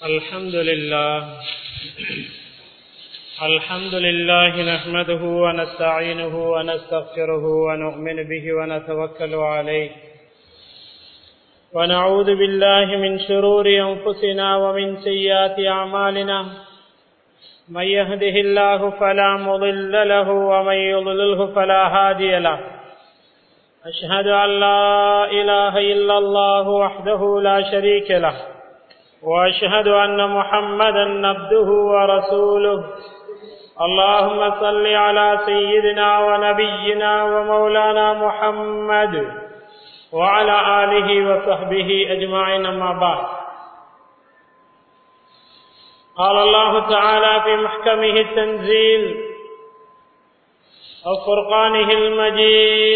الحمد لله الحمد لله نحمده ونستعينه ونستغفره ونؤمن به ونتوكل عليه ونعوذ بالله من شرور أنفسنا ومن سيئات أعمالنا من يهده الله فلا مضل له ومن يضلله فلا هادي له أشهد أن لا إله إلا الله وحده لا شريك له وأشهد أن محمدا عبده ورسوله اللهم صل على سيدنا ونبينا ومولانا محمد وعلى آله وصحبه أجمعين أما بعد قال الله تعالى في محكمه التنزيل وفرقانه المجيد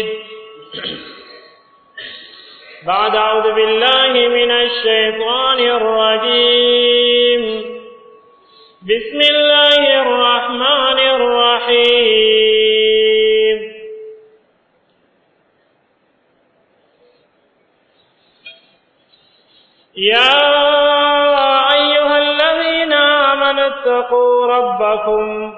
بعد أعوذ بالله من الشيطان الرجيم بسم الله الرحمن الرحيم يا أيها الذين آمنوا اتقوا ربكم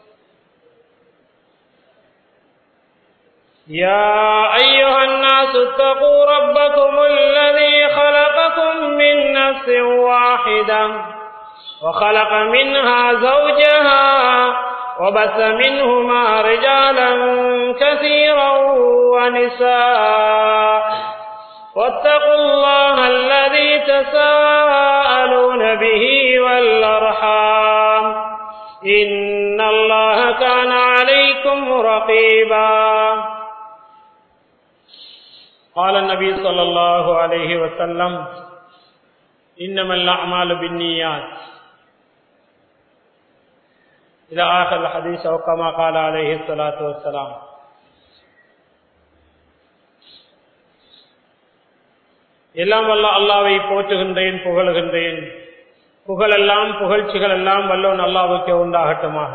يا أيها الناس اتقوا ربكم الذي خلقكم من نفس واحدة وخلق منها زوجها وبث منهما رجالا كثيرا ونساء واتقوا الله الذي تساءلون به والأرحام إن الله كان عليكم رقيبا قال النبي صلى الله عليه وسلم إنما الأعمال بالنيات إلى آخر الحديث أو كما قال عليه الصلاة والسلام எல்லாம் வல்ல அல்லாவை போற்றுகின்றேன் புகழுகின்றேன் புகழெல்லாம் புகழ்ச்சிகள் எல்லாம் வல்லோன் அல்லாவுக்கு உண்டாகட்டுமாக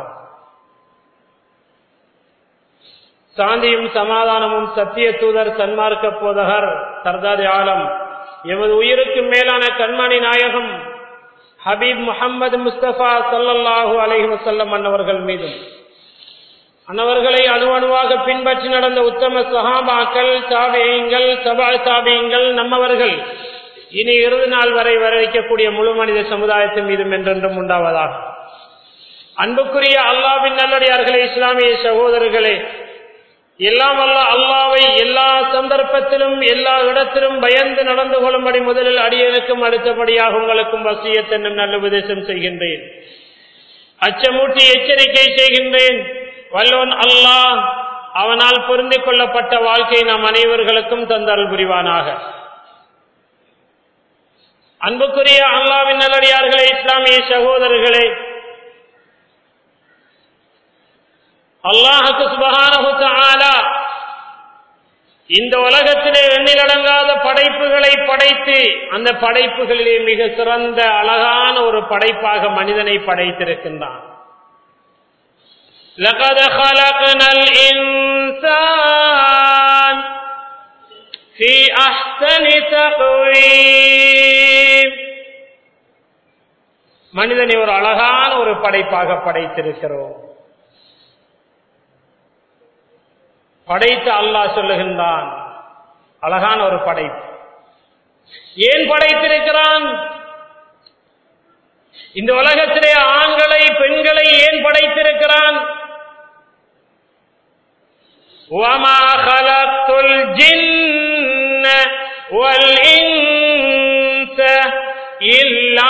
சாந்தியும் சமாதானமும் சத்திய தூதர் சன்மார்க்க போதகர் சர்தாதி ஆலம் எமது உயிருக்கு மேலான கண்மணி நாயகம் ஹபீப் முகமது முஸ்தபா சல்லல்லாஹு அலஹி வசல்லம் அன்னவர்கள் மீதும் அன்னவர்களை அணுவணுவாக பின்பற்றி நடந்த உத்தம சஹாபாக்கள் தாபியங்கள் சபா தாபியங்கள் நம்மவர்கள் இனி இறுதி நாள் வரை வர வைக்கக்கூடிய முழு மனித சமுதாயத்தின் மீதும் என்றென்றும் உண்டாவதாக அன்புக்குரிய அல்லாவின் நல்லடியார்களே இஸ்லாமிய சகோதரர்களே எல்லாம் அல்ல அல்லாவை எல்லா சந்தர்ப்பத்திலும் எல்லா இடத்திலும் பயந்து நடந்து கொள்ளும்படி முதலில் அடியனுக்கும் அடுத்தபடியாக உங்களுக்கும் வசியத் என்னும் நல்ல உபதேசம் செய்கின்றேன் அச்சமூட்டி எச்சரிக்கை செய்கின்றேன் வல்லோன் அல்லாஹ் அவனால் பொருந்திக் கொள்ளப்பட்ட வாழ்க்கை நாம் அனைவர்களுக்கும் தந்தல் புரிவானாக அன்புக்குரிய அல்லாவின் நல்லடியார்களே இஸ்லாமிய சகோதரர்களே அல்லாஹுக்கு சுபகான இந்த உலகத்திலே எண்ணிலடங்காத படைப்புகளை படைத்து அந்த படைப்புகளிலே மிக சிறந்த அழகான ஒரு படைப்பாக மனிதனை படைத்திருக்கின்றான் لقد خلقنا الإنسان في أحسن تقويم மனிதனை ஒரு அழகான ஒரு படைப்பாக படைத்திருக்கிறோம் படைத்து அல்லாஹ் சொல்லுகின்றான் அழகான ஒரு படைப்பு ஏன் படைத்திருக்கிறான் இந்த உலகத்திலே ஆண்களை பெண்களை ஏன் படைத்திருக்கிறான் وما خلقت الجن والإنس إلا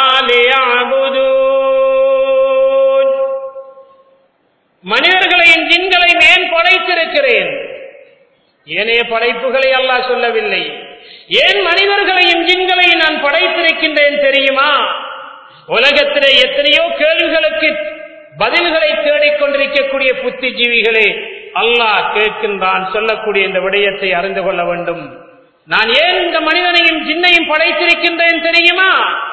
ليعبدون மனிதர்களையும் ஜின்களையும் ஏன் படைத்திருக்கிறேன் ஏனைய படைப்புகளை அல்லாஹ் சொல்லவில்லை ஏன் மனிதர்களையும் ஜின்களையும் நான் படைத்திருக்கின்றேன் தெரியுமா உலகத்திலே எத்தனையோ கேள்விகளுக்கு பதில்களை தேடிக்கொண்டிருக்கக்கூடிய புத்திஜீவிகளே அல்லாஹ் கேட்கின்றான் சொல்லக்கூடிய இந்த விடயத்தை அறிந்து கொள்ள வேண்டும் நான் ஏன் இந்த மனிதனையும் ஜின்னையும் படைத்திருக்கின்றேன் தெரியுமா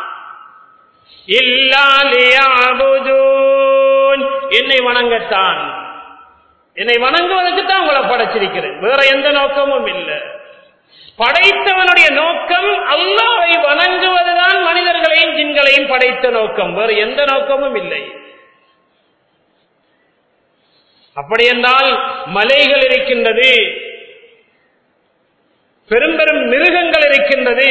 என்னை வணங்கத்தான் என்னை வணங்குவதற்கு தான் உங்களை படைச்சிருக்கிறேன் வேற எந்த நோக்கமும் இல்லை படைத்தவனுடைய நோக்கம் அல்லாவை வணங்குவதுதான் மனிதர்களையும் ஜின்களையும் படைத்த நோக்கம் வேறு எந்த நோக்கமும் இல்லை அப்படி என்றால் மலைகள் இருக்கின்றது பெரும் பெரும் மிருகங்கள் இருக்கின்றது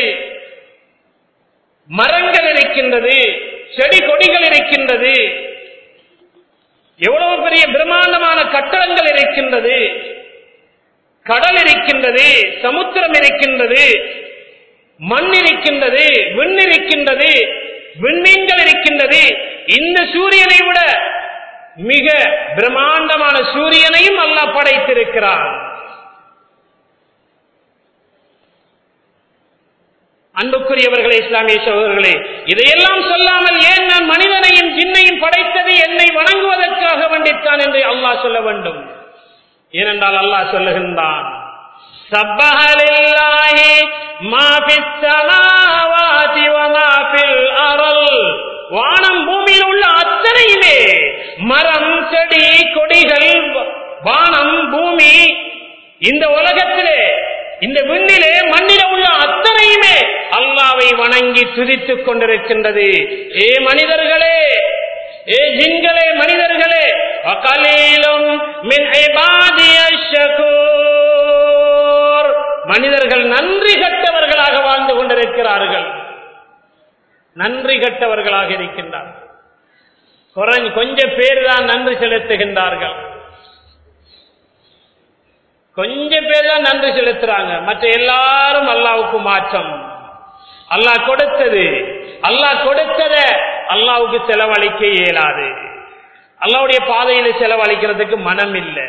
மரங்கள் இருக்கின்றது செடி கொடிகள் இருக்கின்றது எவ்வளவு பெரிய பிரம்மாண்டமான கட்டடங்கள் இருக்கின்றது கடல் இருக்கின்றது சமுத்திரம் இருக்கின்றது மண் இருக்கின்றது விண் இருக்கின்றது விண்மீன்கள் இருக்கின்றது இந்த சூரியனை விட மிக பிரம்மாண்டமான சூரியனையும் அல்லாஹ் படைத்திருக்கிறான் அன்புக்குரியவர்களே இஸ்லாமிய சகோதரர்களே இதையெல்லாம் சொல்லாமல் ஏன் நான் மனிதனையும் ஜின்னையும் படைத்தது என்னை வணங்குவதற்காக வேண்டித்தான் என்று அல்லாஹ் சொல்ல வேண்டும் ஏனென்றால் அல்லாஹ் சொல்லுகின்றான் سبح لله ما في السماوات وما في الأرض வானம் பூமியில் உள்ள அத்தனையுமே மரம் செடி கொடிகள் வானம் பூமி இந்த உலகத்திலே இந்த விண்ணிலே மண்ணிலே உள்ள அத்தனையுமே அல்லாவை வணங்கி துதித்துக் கொண்டிருக்கின்றது ஏ மனிதர்களே ஏ ஜின்களே மனிதர்களே அகலீலும் மின் இபாதிய ஷகூர் மனிதர்கள் நன்றி கட்டவர்களாக வாழ்ந்து கொண்டிருக்கிறார்கள் நன்றி கட்டவர்களாக இருக்கின்றார்கள் குறைஞ்ச கொஞ்சம் பேர் தான் நன்றி செலுத்துகின்றார்கள் கொஞ்சம் பேர் தான் நன்றி செலுத்துறாங்க மற்ற எல்லாரும் அல்லாவுக்கு மாற்றம் அல்லாஹ் கொடுத்தது அல்லாஹ் கொடுத்தத அல்லாவுக்கு செலவழிக்க இயலாது அல்லாவுடைய பாதையில செலவழிக்கிறதுக்கு மனம் இல்லை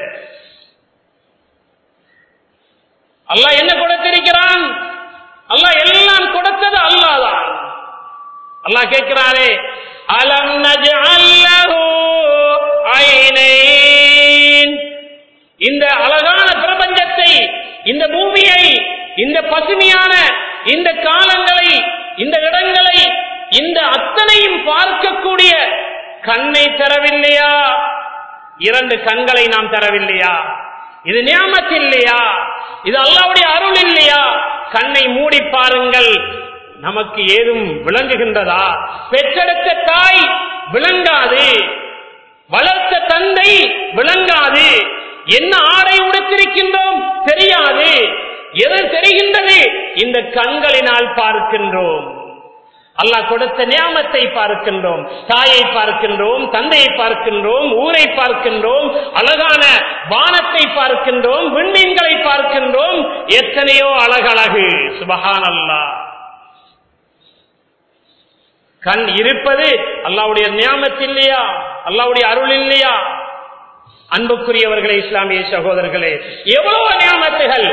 அல்லாஹ் என்ன கொடுத்திருக்கிறான் அல்லாஹ் எல்லாம் கொடுத்தது அல்லாஹ் தான் அல்லாஹ் கேட்கிறாரே அலம் நஜ்அல்லஹு ஐனைன் இந்த அழகான பிரபஞ்சத்தை இந்த பூமியை இந்த பசுமையான இந்த காலங்களை இந்த இடங்களை இந்த அத்தனையும் பார்க்கக்கூடிய கண்ணை தரவில்லையா இரண்டு கண்களை நாம் தரவில்லையா இது நியாமத்து இல்லையா இது அல்லாவுடைய அருள் இல்லையா கண்ணை மூடி பாருங்கள் நமக்கு ஏதும் விளங்குகின்றதா பெற்றெடுத்த தாய் விளங்காது வளர்த்த தந்தை விளங்காது என்ன ஆடை உடுத்திருக்கின்றோம் தெரியாது எது தெரிகின்றது இந்த கண்களினால் பார்க்கின்றோம் அல்லாஹ் கொடுத்த நியாமத்தை பார்க்கின்றோம் தாயை பார்க்கின்றோம் தந்தையை பார்க்கின்றோம் ஊரை பார்க்கின்றோம் அழகான வானத்தை பார்க்கின்றோம் விண்மீன்களை பார்க்கின்றோம் எத்தனையோ அழகழகு சுபஹான் அல்லாஹ் கண் இருப்பது அல்லாவுடைய நியாமத்து இல்லையா அல்லாவுடைய அருள் இல்லையா அன்புக்குரியவர்களே இஸ்லாமிய சகோதரர்களே எவ்வளவு நியாமத்துகள்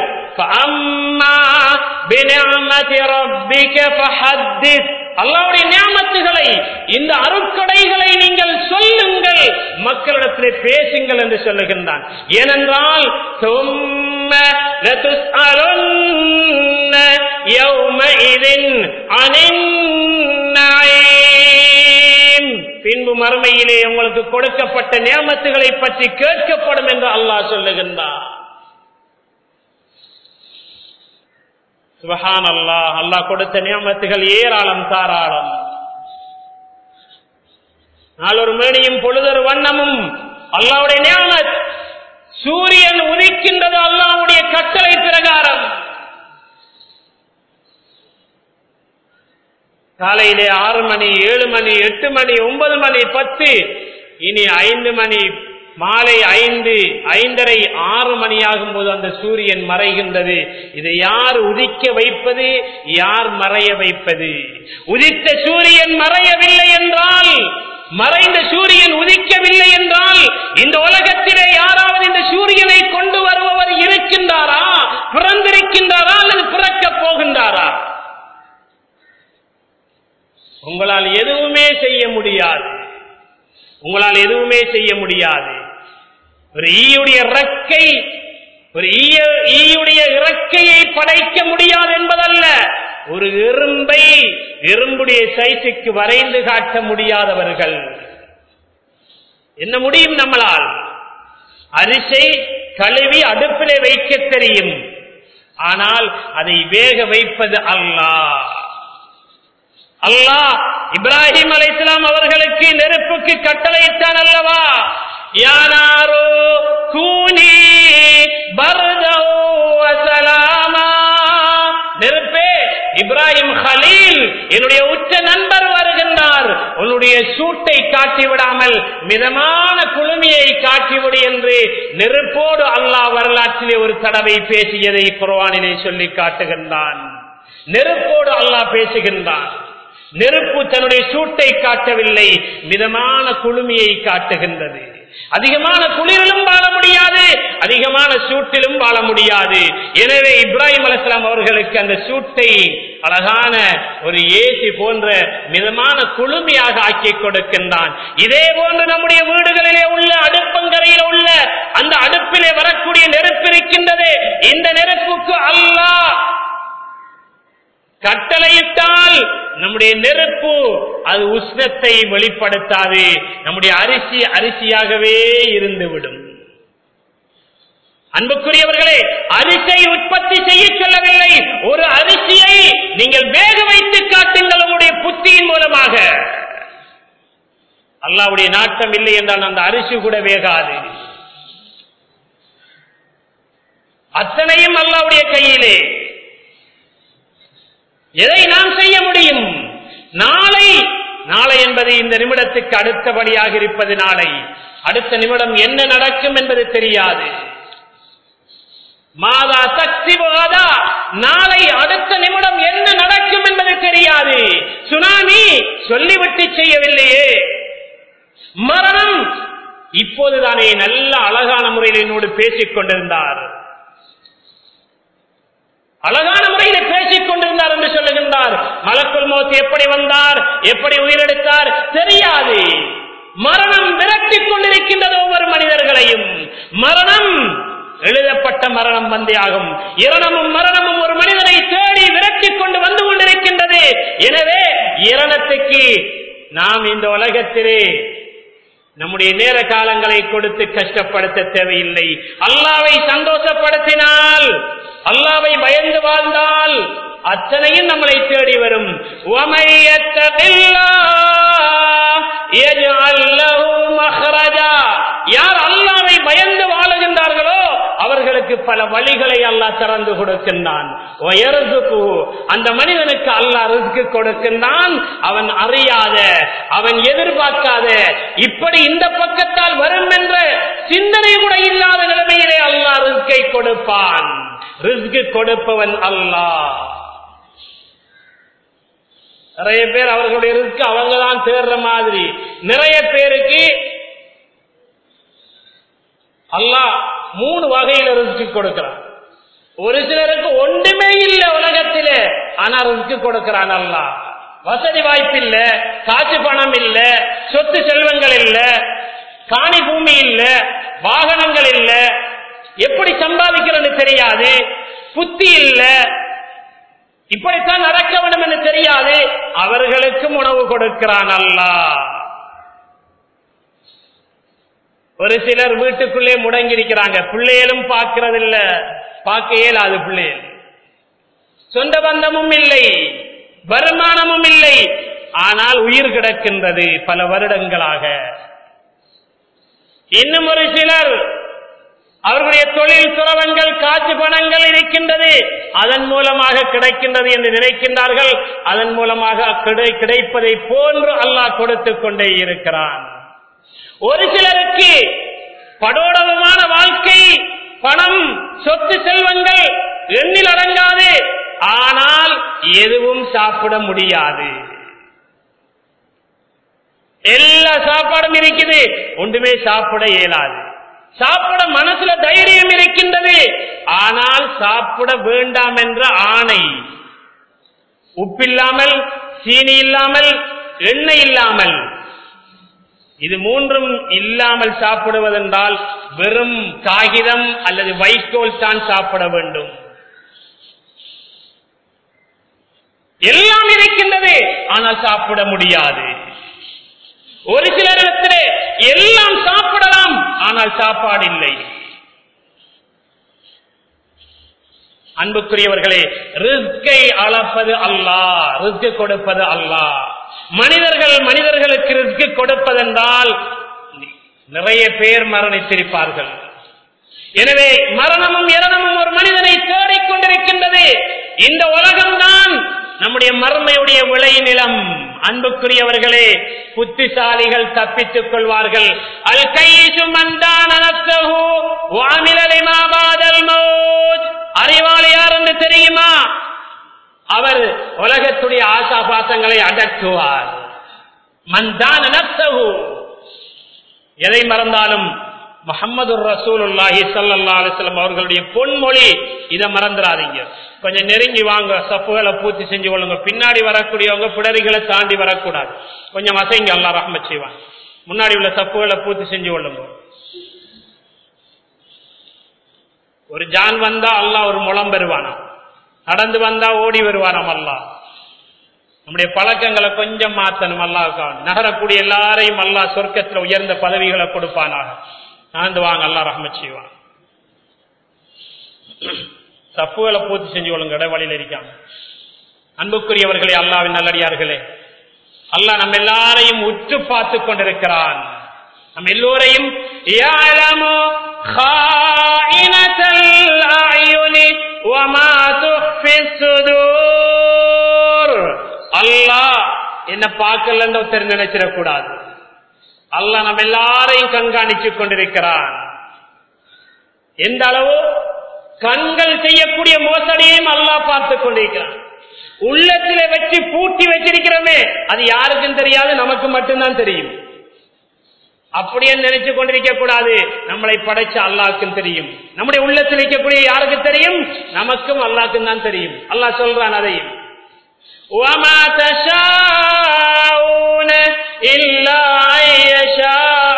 அல்லாவுடைய நியாமத்துகளை இந்த அருட்கடைகளை நீங்கள் சொல்லுங்கள் மக்களிடத்திலே பேசுங்கள் என்று சொல்லுகின்றான் ஏனென்றால் பின்பு மறுமையிலே உங்களுக்கு கொடுக்கப்பட்ட நியமத்துகளை பற்றி கேட்கப்படும் என்று அல்லாஹ் சொல்லுகின்றார் சுபஹான் அல்லாஹ் அல்லாஹ் கொடுத்த நியமத்துகள் ஏராளம் தாராளம் நாளொரு மேனியும் பொழுதொரு வண்ணமும் அல்லாவுடைய நியமத் சூரியன் உதிக்கின்றது அல்லாவுடைய கட்டளை பிரகாரம் காலையிலே ஆறு மணி ஏழு மணி எட்டு மணி ஒன்பது மணி பத்து இனி ஐந்து மணி மாலை ஐந்து ஐந்தரை ஆறு மணி ஆகும் போது அந்த சூரியன் மறைகின்றது இதை யார் உதிக்க வைப்பது யார் மறைய வைப்பது உதித்த சூரியன் மறையவில்லை என்றால் மறைந்த சூரியன் உதிக்கவில்லை என்றால் இந்த உலகத்திலே யாராவது இந்த சூரியனை கொண்டு வருபவர் இருக்கின்றாரா பிறந்திருக்கின்றாரா அல்லது பிறக்கப் போகின்றாரா உங்களால் எதுவுமே செய்ய முடியாது உங்களால் எதுவுமே செய்ய முடியாது ஒரு ஈயுடைய இறக்கை ஒரு ஈய ஈயுடைய இறக்கையை படைக்க முடியாது என்பதல்ல ஒரு எறும்பை எறும்புடைய சைஸுக்கு வரைந்து காட்ட முடியாதவர்கள் என்ன முடியும் நம்மளால் அரிசை கழுவி அடுப்பிலே வைக்க தெரியும் ஆனால் அதை வேக வைப்பது அல்லாஹ் அல்லாஹ் இப்ராஹிம் அலைஹிஸ்ஸலாம் அவர்களுக்கு நெருப்புக்கு கட்டளையிட்டான் அல்லவா யானாரோ கூனி பர்தோ வசலாமா நெருப்பே இப்ராஹிம் ஹலீல் என்னுடைய உச்ச நண்பர் வருகின்றார் உன்னுடைய சூட்டை காட்டி விடாமல் மிதமான குளுமையை காட்டிவிடு என்று நெருப்போடு அல்லாஹ் வரலாற்றிலே ஒரு தடவை பேசியதை குர்ஆனிலே சொல்லி காட்டுகின்றான் நெருப்போடு அல்லாஹ் பேசுகின்றான் நெருப்பு தன்னுடைய சூட்டை காட்டவில்லை மிதமான குளுமையை காட்டுகின்றது அதிகமான குளிரிலும் வாழ முடியாது அதிகமான சூட்டிலும் வாழ முடியாது எனவே இப்ராஹிம் அலிஸ்லாம் அவர்களுக்கு அந்த சூட்டை அழகான ஒரு ஏசி போன்ற மிதமான குளுமையாக ஆக்கி கொடுக்கின்றான் இதே போன்று நம்முடைய வீடுகளிலே உள்ள அடுப்பங்கரையில் உள்ள அந்த அடுப்பிலே வரக்கூடிய நெருப்பு இருக்கின்றது இந்த நெருப்புக்கு அல்லாஹ் கட்டளையிட்டால் நம்முடைய நெருப்பு அது உஷ்ணத்தை வெளிப்படுத்தாது நம்முடைய அரிசி அரிசியாகவே இருந்துவிடும் அன்புக்குரியவர்களே அரிசியை உற்பத்தி செய்ய சொல்லவில்லை ஒரு அரிசியை நீங்கள் வேக வைத்து காட்டுங்கள் உங்களுடைய புத்தியின் மூலமாக அல்லாவுடைய நாட்டம் இல்லை என்றால் அந்த அரிசி கூட வேகாது அத்தனையும் அல்லாவுடைய கையிலே எதை நாம் செய்ய முடியும் நாளை நாளை என்பது இந்த நிமிடத்துக்கு அடுத்தபடியாக இருப்பது நாளை அடுத்த நிமிடம் என்ன நடக்கும் என்பது தெரியாது மாதா சக்தி மாதா நாளை அடுத்த நிமிடம் என்ன நடக்கும் என்பது தெரியாது சுனாமி சொல்லிவிட்டு செய்யவில்லையே மரணம் இப்போதுதானே நல்ல அழகான முறையில் என்னோடு பேசிக் கொண்டிருந்தார் அழகான முறையில் பேசிக் கொண்டிருந்தார் என்று சொல்லுகின்றார் மலக்குள் மோத் எப்படி வந்தார் எப்படி உயிரெடுத்தார் தெரியாது மரணம் விரட்டிக் கொண்டிருக்கின்றது ஒவ்வொரு மனிதர்களையும் மரணம் எழுதப்பட்ட மரணம் வந்தே ஆகும் இரணமும் மரணமும் ஒரு மனிதனை தேடி விரட்டிக் கொண்டு வந்து கொண்டிருக்கின்றது எனவே இரணத்துக்கு நாம் இந்த உலகத்திலே நம்முடைய நேர காலங்களை கொடுத்து கஷ்டப்படுத்த தேவையில்லை அல்லாவை சந்தோஷப்படுத்தினால் அல்லாவை பயந்து வாழ்ந்தால் அத்தனையும் நம்மளை தேடி வரும் யார் அல்லாவை பயந்து வாழுகின்றார்களோ அவர்களுக்கு பல வழிகளை அல்லாஹ் திறந்து கொடுக்கின்றான் அந்த மனிதனுக்கு அல்லாஹ் ரிஸ்க்கு கொடுக்கின்றான் அவன் அறியாத அவன் எதிர்பார்க்காத இப்படி இந்த பக்கத்தால் வரும் என்ற சிந்தனை கூட இல்லாத நிலைமையிலே அல்லாஹ் ரிஸ்கை கொடுப்பான் ரிஸ்கு கொடுப்பவன் அல்லாஹ் நிறைய பேர் அவர்களுடைய ரிஸ்க் அவங்க தான் தேடுற மாதிரி நிறைய பேருக்கு அல்லாஹ் மூணு வகையில ரிஸ்க் கொடுக்கிறான் ஒரு சிலருக்கு ஒன்றுமே இல்லை உலகத்திலே ஆனா ரிஸ்க் கொடுக்கிறான் அல்லாஹ் வசதி வாய்ப்பு இல்ல காசு பணம் இல்ல சொத்து செல்வங்கள் இல்ல காணி பூமி இல்ல வாகனங்கள் இல்ல எப்படி சம்பாதிக்கிறது தெரியாது புத்தி இல்ல இப்படித்தான் நடக்க வேண்டும் என்று தெரியாது அவர்களுக்கும் உணவு கொடுக்கிறான் அல்லாஹ் ஒரு சிலர் வீட்டுக்குள்ளே முடங்கி இருக்கிறாங்க பிள்ளைகளும் பார்க்கறது இல்ல பார்க்க இயலாது பிள்ளைகள் சொந்த பந்தமும் இல்லை வருமானமும் இல்லை ஆனால் உயிர் கிடக்கின்றது பல வருடங்களாக இன்னும் ஒரு சிலர் அவர்களுடைய தொழில் துறவங்கள் காட்சி பணங்கள் இருக்கின்றது அதன் மூலமாக கிடைக்கின்றது என்று நினைக்கின்றார்கள் அதன் மூலமாக கிடை- கிடைப்பதை போன்று அல்லாஹ் கொடுத்துக் கொண்டே இருக்கிறான் ஒரு சிலருக்கு படோடமான வாழ்க்கை பணம் சொத்து செல்வங்கள் எண்ணில் அடங்காது ஆனால் எதுவும் சாப்பிட முடியாது எல்லா சாப்பாடும் இருக்குது ஒன்றுமே சாப்பிட இயலாது சாப்பிட மனசுல தைரியம் இருக்கின்றது ஆனால் சாப்பிட வேண்டாம் என்ற ஆணை உப்பில்லாமல் சீனி இல்லாமல் எண்ணெய் இல்லாமல் இது மூன்றும் இல்லாமல் சாப்பிடுவதென்றால் வெறும் காகிதம் அல்லது வைக்கோல் தான் சாப்பிட வேண்டும் எல்லாம் இருக்கின்றது ஆனால் சாப்பிட முடியாது ஒரு சிலரிடத்திலே எல்லாம் சாப்பிடலாம் ஆனால் சாப்பாடு இல்லை அன்புக்குரியவர்களே ரிஸ்கை அளப்பது அல்லாஹ் ரிஸ்க் கொடுப்பது அல்லாஹ் மனிதர்கள் மனிதர்களுக்கு ரிஸ்க் கொடுப்பதென்றால் நிறைய பேர் மரணித்திருப்பார்கள் எனவே மரணமும் இரணமும் ஒரு மனிதனை தேடிக்கொண்டிருக்கின்றது இந்த உலகம்தான் நம்முடைய மர்மையுடைய விளை நிலம் அன்புக்குரியவர்களே புத்திசாலிகள் தப்பித்துக் கொள்வார்கள் அல் கைசு மந்தான அறிவாளி யார் என்று தெரியுமா அவர் உலகத்துடைய ஆசா பாசங்களை அடக்குவார் மந்தான நப்சகு எதை மறந்தாலும் முகமது ரசூலுல்லாஹி சல்லா அலிஸ்லாம் அவர்களுடைய பொன்மொழி இதை மறந்துடாதீங்க கொஞ்சம் நெருங்கி வாங்க சப்புகளை பூர்த்தி செஞ்சு கொள்ளுங்க பின்னாடி வரக்கூடியவங்க பிடரிகளை தாண்டி வரக்கூடாது கொஞ்சம் அசைங்க அல்லா ரஹ்மத் செய்வாங்க முன்னாடி உள்ள சப்புகளை பூர்த்தி செஞ்சு கொள்ளுங்க ஒரு ஜான் வந்தா அல்லாஹ் ஒரு முளம் பெறுவானா நடந்து வந்தா ஓடி வருவானாம் அல்லாஹ் நம்முடைய பழக்கங்களை கொஞ்சம் மாத்தணும் அல்லாஹ் நகரக்கூடிய எல்லாரையும் அல்லாஹ் சொர்க்கத்தில் உயர்ந்த பதவிகளை கொடுப்பானாக நடந்து வாங்க அல்லா ரஹ்மத் செய்வான் தப்புகளை பூர்த்தி செஞ்சு கொள்ளுங்க இடைவெளியில் இருக்காம அன்புக்குரியவர்களே அல்லாவின் நல்லடியார்களே அல்லாஹ் நம்ம எல்லாரையும் உற்று பார்த்து கொண்டிருக்கிறான் நம்ம எல்லோரையும் அல்லாஹ் என்ன பார்க்கலன்னு ஒருத்தர் நினைச்சிடக்கூடாது அல்லாஹ் நம்ம எல்லாரையும் கண்காணித்துக் கொண்டிருக்கிறான் எந்த அளவு கண்கள் செய்யக்கூடிய மோசடியையும் அல்லாஹ் பார்த்துக் கொண்டிருக்கிறான் உள்ளத்திலே வச்சு பூட்டி வச்சிருக்கிறோமே அது யாருக்கும் தெரியாது நமக்கு மட்டும்தான் தெரியும் அப்படியே நினைச்சு கொண்டிருக்க கூடாது நம்மளை படைச்ச அல்லாவுக்கும் தெரியும் நம்முடைய உள்ளத்தில் இருக்கக்கூடிய யாருக்கு தெரியும் நமக்கும் அல்லாவுக்கும் தான் தெரியும் அல்லாஹ் சொல்றான் அதையும் وما تشاءون إلا أن يشاء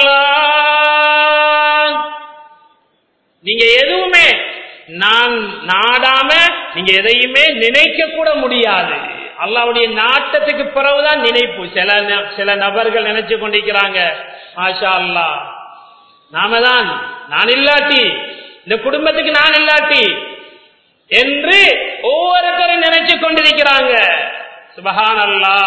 الله நீங்க எதுவுமே நான் நாடாம நீங்க எதையுமே நினைக்க கூட முடியாது அல்லாவுடைய நாட்டத்துக்கு பிறகுதான் நினைப்பு சில சில நபர்கள் நினைச்சு கொண்டிருக்கிறாங்க மாஷா அல்லா நாம தான் நான் இல்லாட்டி இந்த குடும்பத்துக்கு நான் இல்லாட்டி என்று ஒவ்வொருத்தரும் நினைச்சு கொண்டிருக்கிறாங்க சுபஹான் அல்லா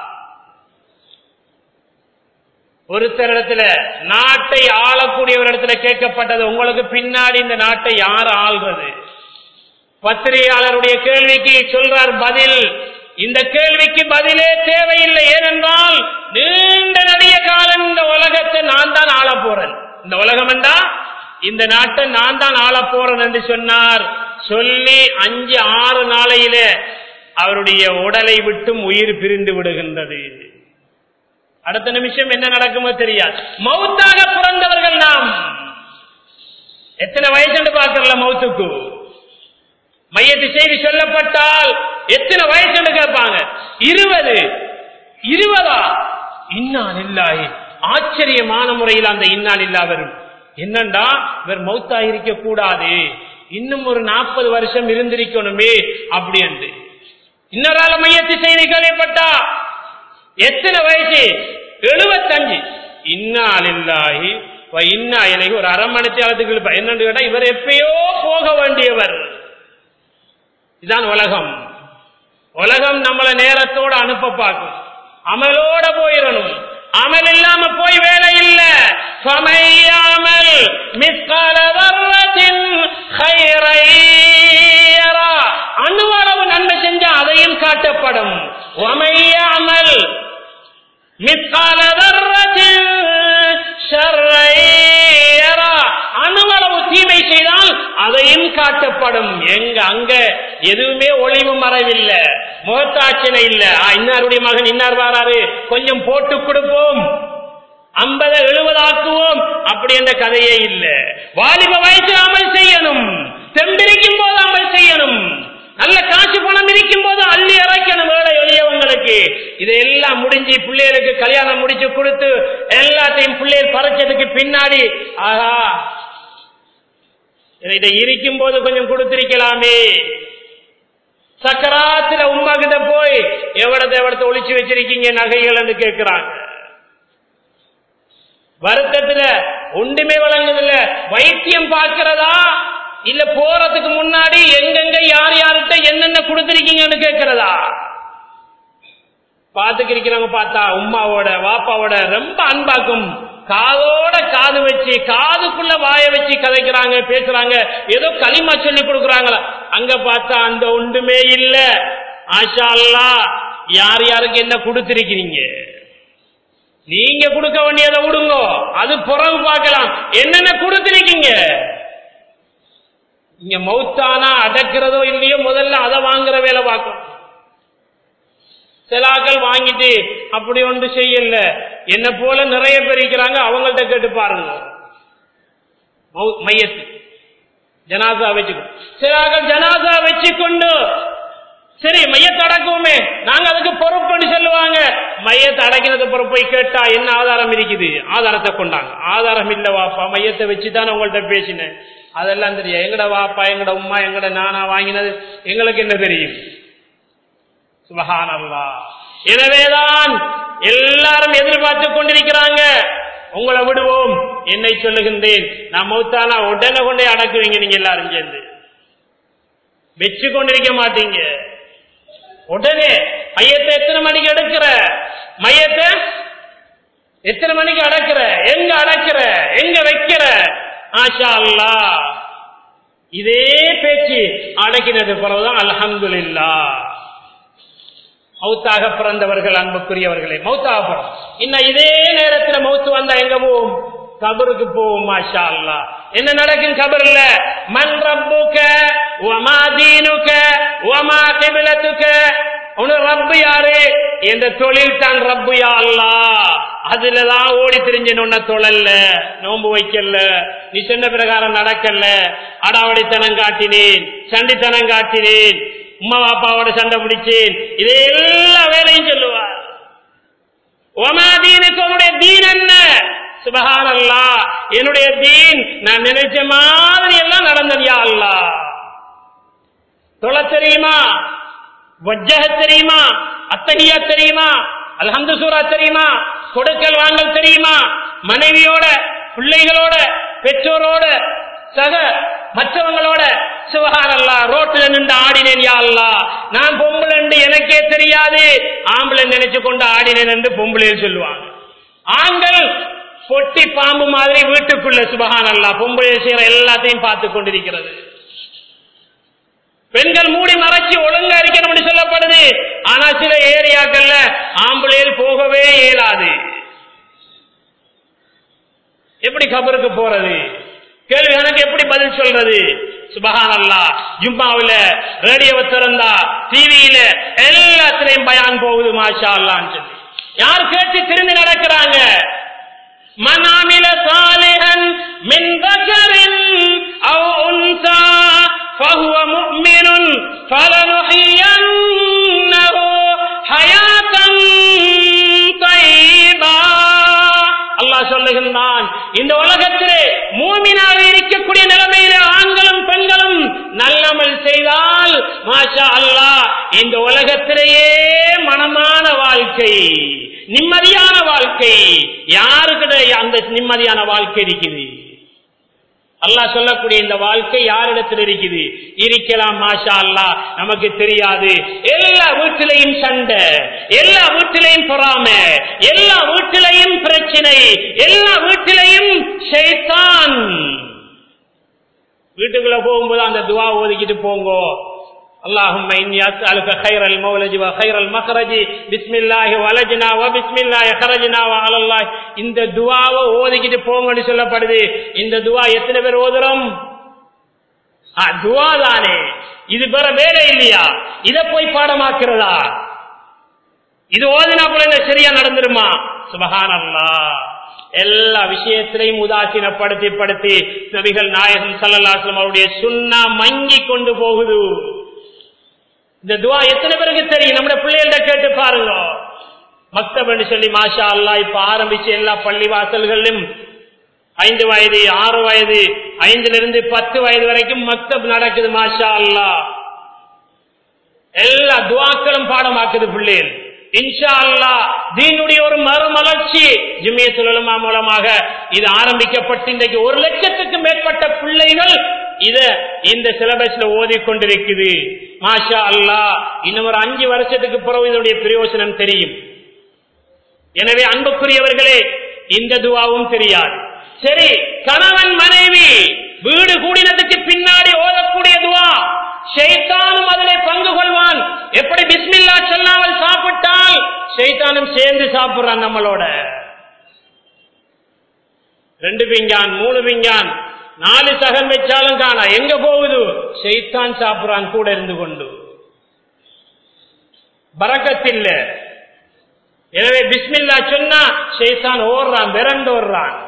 ஒருத்தர் இடத்துல நாட்டை ஆளக்கூடிய ஒரு இடத்துல கேட்கப்பட்டது உங்களுக்கு பின்னாடி இந்த நாட்டை யார் ஆள்றது பத்திரிகையாளருடைய கேள்விக்கு சொல்றார் பதில் இந்த கேள்விக்கு பதிலே தேவையில்லை ஏனென்றால் நீண்ட நடிக காலம் இந்த உலகத்தை நான் தான் ஆள போறேன் இந்த உலகம் என்றா இந்த நாட்டை நான் தான் ஆள போறேன் என்று சொன்னார் சொல்லி அஞ்சு ஆறு நாளையில அவருடைய உடலை விட்டும் உயிர் பிரிந்து விடுகின்றது அடுத்த நிமிஷம் என்ன நடக்குமோ தெரியாது மௌத்தாக பிறந்தவர்கள் நாம் எத்தனை வயசு பார்க்கல மௌத்துக்கு மையத்து செய்தி சொல்லப்பட்டால் எத்தனை வயசு கேட்பாங்க இருபது இருபதா இன்னான் இல்லாய் ஆச்சரியமான முறையில் அந்த இன்னான் இல்லா வரும் என்னண்டா இவர் மௌத்தா இருக்க கூடாது இன்னும் ஒரு நாற்பது வருஷம் இருந்திருக்கணுமே அப்படி என்று இன்னொரு மையத்து செய்தி கேள்விப்பட்டா எத்தனை வயசு எழுபத்தஞ்சு இன்னால் இல்லாஹி இன்னா இலை ஒரு அரை மணி நேரத்துக்கு என்னன்னு கேட்டா இவர் எப்பயோ போக வேண்டியவர் இதுதான் உலகம் உலகம் நம்மள நேரத்தோட அனுப்ப பார்க்கும் அமலோட போயிடணும் அமல் இல்லாம போய் வேலை இல்ல சமையாமல் மிஸ்கால வர்றத்தின் அணுவளவு நன்மை செஞ்சா அதையும் காட்டப்படும் ஒமையாமல் மிஸ்கால வர்றத்தின் அணுவளவு தீமை செய்தால் அதையும் காட்டப்படும் எங்க அங்க எதுவுமே ஒளிவு மறைவில்லை முகத்தாட்சணை இல்ல இன்னாருடைய மகன் இன்னார் வாராரு கொஞ்சம் போட்டு கொடுப்போம் ஐம்பது எழுபது ஆக்குவோம் அப்படி என்ற கதையே இல்ல வாலிப வயசு அமல் செய்யணும் தெம்பிரிக்கும் போது அமல் செய்யணும் நல்ல காசு பணம் இருக்கும் போது அள்ளி இறக்கணும் வேலை எளியவங்களுக்கு இதெல்லாம் முடிஞ்சு பிள்ளைகளுக்கு கல்யாணம் முடிச்சு கொடுத்து எல்லாத்தையும் பிள்ளைகள் பறைச்சதுக்கு பின்னாடி ஆஹா இதை இருக்கும் போது கொஞ்சம் கொடுத்திருக்கலாமே சக்கராத்துல உமா கிட்ட போய் எவ்வளத்தை எவ்வளத்தை ஒளிச்சு வச்சிருக்கீங்க நகைகள் என்று கேட்கிறாங்க வருத்தத்துல ஒன்றுமே வழங்குதில்ல வைத்தியம் பார்க்கிறதா இல்ல போறதுக்கு முன்னாடி எங்கெங்க யார் யார்கிட்ட என்னென்ன கொடுத்திருக்கீங்கன்னு கேட்கிறதா பாத்துக்கிறவங்க பார்த்தா உமாவோட வாப்பாவோட ரொம்ப அன்பாக்கும் காதோட காது வச்சு காதுக்குள்ள வாய வச்சு கதைக்கிறாங்க பேசுறாங்க ஏதோ களிமா சொல்லி கொடுக்குறாங்களா அங்க பார்த்தா அந்த ஒன்றுமே இல்ல ஆஷா அல்லா யார் யாருக்கு என்ன கொடுத்திருக்கிறீங்க நீங்க கொடுக்க வேண்டியதை விடுங்க அது புறவு பார்க்கலாம் என்னென்ன கொடுத்திருக்கீங்க இங்க மௌத்தானா அடக்கிறதோ இல்லையோ முதல்ல அதை வாங்குற வேலை பார்க்கணும் சிலாக்கள் வாங்கிட்டு அப்படி ஒன்று செய்யல என்ன போல நிறைய பேர் இருக்கிறாங்க அவங்கள்ட்ட கேட்டு பாருங்க மௌ- மையத்து ஜனாசா வச்சுக்கோ சிலாக்கள் ஜனாசா வச்சுக்கொண்டு சரி மையத்தை அடக்குவோமே நாங்க அதுக்கு பொறுப்புன்னு சொல்லுவாங்க மையத்தை அடக்கினது பொறுப்பு போய் கேட்டா என்ன ஆதாரம் இருக்குது ஆதாரத்தை கொண்டாங்க ஆதாரம் இல்ல வாப்பா மையத்தை வச்சுதான் உங்கள்ட்ட பேசினேன் அதெல்லாம் தெரியும் எங்கட வாப்பா எங்கட உம்மா எங்கட நானா வாங்கினது எங்களுக்கு என்ன தெரியும் சுபஹானல்லா எனவேதான் எல்லாரும் எதிர்பார்த்து கொண்டிருக்கிறாங்க உங்களை விடுவோம் என்னை சொல்லுகின்றேன் நான் மௌத்தானா உடனே கொண்டே அடக்குவீங்க நீங்க எல்லாரும் சேர்ந்து வச்சு கொண்டிருக்க மாட்டீங்க உடனே மையத்தை எத்தனை மணிக்கு எடுக்கிற மையத்தை எத்தனை மணிக்கு அடக்கிற எங்க அடக்கிற எங்க வைக்கிற ஆஷா அல்லா இதே பேச்சு அடக்கினது பிறகுதான் அல்ஹம்துலில்லா மௌத்தாக பிறந்தவர்கள் அன்புக்குரியவர்களே மௌத்தாக பிறந்த இன்னும் இதே நேரத்தில் மௌத்து வந்தா எங்க போவோம் கபருக்கு போவோம் மாஷா அல்லா என்ன நடக்கும் கபர்ல மன் ரப்புக வமா தீனுக வமா கிபிலத்துக உன ரப்பு யாரு என்ற தொழில் தான் ரப்பு யா அல்லா அதுலதான் ஓடி திரிஞ்சு உன்ன தொழல்ல நோன்பு வைக்கல நீ சொன்ன பிரகாரம் நடக்கல அடாவடித்தனம் காட்டினேன் சண்டித்தனம் காட்டினேன் உம்மா பாப்பாவோட சண்டை பிடிச்சேன் இது எல்லா வேலையும் சொல்லுவார் ஒமா தீனுக்கு உன்னுடைய தீன் என்ன சுபஹான் அல்லா என்னுடைய தீன் நான் நினைச்ச மாதிரி எல்லாம் நடந்ததியா அல்லா தொலை தெரியுமா வஜ்ஜக தெரியுமா அத்தகையா தெரியுமா அல்ஹம்து சூரா தெரியுமா கொடுக்கல் வாங்கல் தெரியுமா மனைவியோட பிள்ளைகளோட பெற்றோரோட சக மற்றவங்களோட சுபஹானல்லா ரோட்ல நின்று ஆடினேன் யா அல்லா நான் பொம்பளை எனக்கே தெரியாது ஆம்பளை நினைச்சு கொண்டு ஆடினேன் என்று பொம்பளையில் சொல்லுவாங்க ஆண்கள் பொட்டி பாம்பு மாதிரி வீட்டுக்குள்ள சுபஹானல்லா பொம்பளை செய்யற எல்லாத்தையும் பார்த்து கொண்டிருக்கிறது பெண்கள் மூடி மறைச்சு ஒழுங்கா இருக்கணும் சொல்லப்படுது ஆனா சில ஏரியாக்கள்ல ஆம்பளையில் போகவே இயலாது எப்படி கபருக்கு போறது கேள்வி எனக்கு எப்படி பதில் சொல்றது சுபஹான் அல்லா ஜும்மாவில ரேடியோவை திறந்தா டிவியில எல்லாத்திலையும் பயான் போகுது மாஷா அல்லான்னு சொல்லி யார் கேட்டு திரும்பி நடக்கிறாங்க மனாமில சாலிஹன் மின் பக்கரின் அவ் உன்சா فهو مؤمن فلنحيينه حياة طيبة அல்லாஹ் சொல்லுகின்றான் இந்த உலகத்திலே மூமினாக இருக்கக்கூடிய நிலைமையில ஆண்களும் பெண்களும் நல்லமல் செய்தால் மாஷா அல்லாஹ் இந்த உலகத்திலேயே மனமான வாழ்க்கை நிம்மதியான வாழ்க்கை யாருக்கிட்ட அந்த நிம்மதியான வாழ்க்கை இருக்குது அல்லாஹ் சொல்லக்கூடிய இந்த வாழ்க்கை யாரிடத்தில் இருக்குது இருக்கலாம் மாஷா அல்லா நமக்கு தெரியாது எல்லா வீட்டிலையும் சண்டை எல்லா வீட்டிலையும் பொறாம எல்லா வீட்டிலையும் பிரச்சனை எல்லா வீட்டிலையும் ஷைத்தான் வீட்டுக்குள்ள போகும்போது அந்த துவா ஓதிக்கிட்டு போங்கோ اللهم إني أسألك خير المولد وخير المخرج بسم الله ولجنا وبسم الله خرجنا وعلى الله இந்த துவாவை ஓதிக்கிட்டு போங்கன்னு சொல்லப்படுது இந்த துவா எத்தனை பேர் ஓதுறோம் ஆ, துவா தானே இது பெற வேலை இல்லையா இத போய் பாடமாக்குறதா இது ஓதினா கூட இந்த சரியா நடந்துருமா சுபஹானல்லா எல்லா விஷயத்திலையும் உதாசீனப்படுத்தி படுத்தி நபிகள் நாயகம் சல்லல்லாஸ்லம் அவருடைய சுண்ணா மங்கி கொண்டு போகுது இந்த துவா எத்தனை பேருக்கு தெரியும் நம்ம பிள்ளைகள்ட்ட கேட்டு பாருங்க மக்தப்னு சொல்லி மாஷா அல்லா இப்ப ஆரம்பிச்சு எல்லா பள்ளி வாசல்களிலும் ஐந்து வயது ஆறு வயது ஐந்துல இருந்து பத்து வயது வரைக்கும் மக்தப் நடக்குது மாஷா அல்லா எல்லா துவாக்களும் பாடமாக்குது பிள்ளைகள் இன்ஷா அல்லா தீனுடைய ஒரு மறுமலர்ச்சி ஜிமிய சுழலுமா மூலமாக இது ஆரம்பிக்கப்பட்டு இன்றைக்கு ஒரு லட்சத்துக்கு மேற்பட்ட பிள்ளைகள் இத இந்த சிலபஸ்ல ஓதிக்கொண்டிருக்குது மாஷா அல்லாஹ் இன்னும் ஒரு அஞ்சு வருஷத்துக்கு பிறகு இதனுடைய பிரயோசனம் தெரியும் எனவே அன்புக்குரியவர்களே இந்த துவாவும் தெரியாது சரி கணவன் மனைவி வீடு கூடினதுக்கு பின்னாடி ஓதக்கூடிய துவா ஷைத்தானும் அதிலே பங்கு கொள்வான் எப்படி பிஸ்மில்லா சொல்லாமல் சாப்பிட்டால் ஷைத்தானும் சேர்ந்து சாப்பிடுறான் நம்மளோட ரெண்டு விஞ்ஞான் மூணு விஞ்ஞான் நாலு சகன் வச்சாலும் காணா எங்க போகுது ஷைத்தான் சாப்பிடுறான் கூட இருந்து கொண்டு பறக்கத்தில்ல எனவே பிஸ்மில்லா சொன்னா ஷைத்தான் ஓடுறான் விரண்டு ஓடுறான்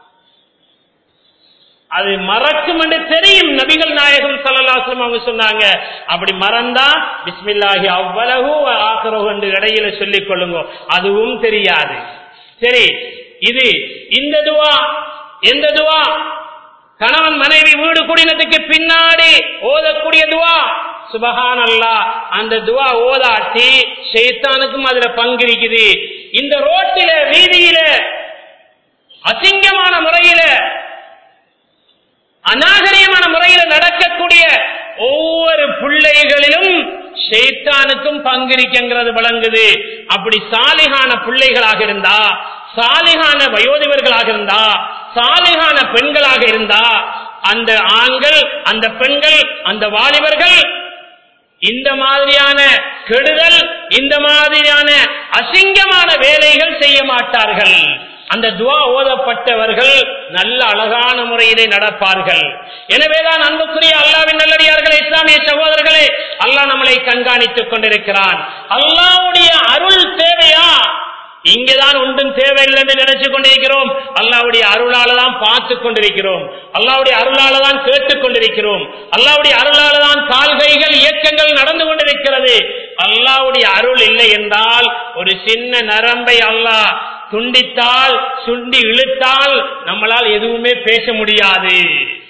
அது மறக்கும் என்று தெரியும் நபிகள் நாயகம் சல்லாஸ்லம் அவங்க சொன்னாங்க அப்படி மறந்தா பிஸ்மில்லாஹி அவ்வளவு ஆகிறோம் என்று இடையில சொல்லிக் கொள்ளுங்க அதுவும் தெரியாது சரி இது இந்த துவா எந்த துவா கணவன் மனைவி வீடு குடினதுக்கு பின்னாடி ஓதக்கூடிய துவா சுபஹான் அல்லா அந்த துவா ஓதாட்டி ஷைத்தானுக்கும் அதுல பங்கு இருக்குது இந்த ரோட்டில வீதியில அசிங்கமான முறையில அநாகரியமான முறையில நடக்கக்கூடிய ஒவ்வொரு பிள்ளைகளிலும் ஷைத்தானுக்கும் பங்கிருக்கிறது விளங்குது அப்படி சாலிகான பிள்ளைகளாக இருந்தா சாலிகான வயோதிபர்களாக இருந்தா சாலிகான பெண்களாக இருந்தா அந்த ஆண்கள் அந்த பெண்கள் அந்த வாலிபர்கள் இந்த மாதிரியான கெடுதல் இந்த மாதிரியான அசிங்கமான வேலைகள் செய்ய மாட்டார்கள் அந்த துவா ஓதப்பட்டவர்கள் நல்ல அழகான முறையிலே நடப்பார்கள் எனவேதான் அன்புக்குரிய அல்லாவின் நல்லடியார்களே இஸ்லாமிய சகோதரர்களே அல்லாஹ் நம்மளை கண்காணித்துக் கொண்டிருக்கிறான் அல்லாவுடைய அருள் தேவையா இங்கேதான் ஒன்றும் தேவையில்லை என்று நினைச்சு கொண்டிருக்கிறோம் அல்லாவுடைய அருளால தான் பார்த்து கொண்டிருக்கிறோம் அல்லாவுடைய அருளால தான் கேட்டுக் கொண்டிருக்கிறோம் அல்லாவுடைய அருளால தான் கால்கைகள் இயக்கங்கள் நடந்து கொண்டிருக்கிறது அல்லாவுடைய அருள் இல்லை என்றால் ஒரு சின்ன நரம்பை அல்லாஹ் துண்டித்தால் சுண்டி இழுத்தால் நம்மளால் எதுவுமே பேச முடியாது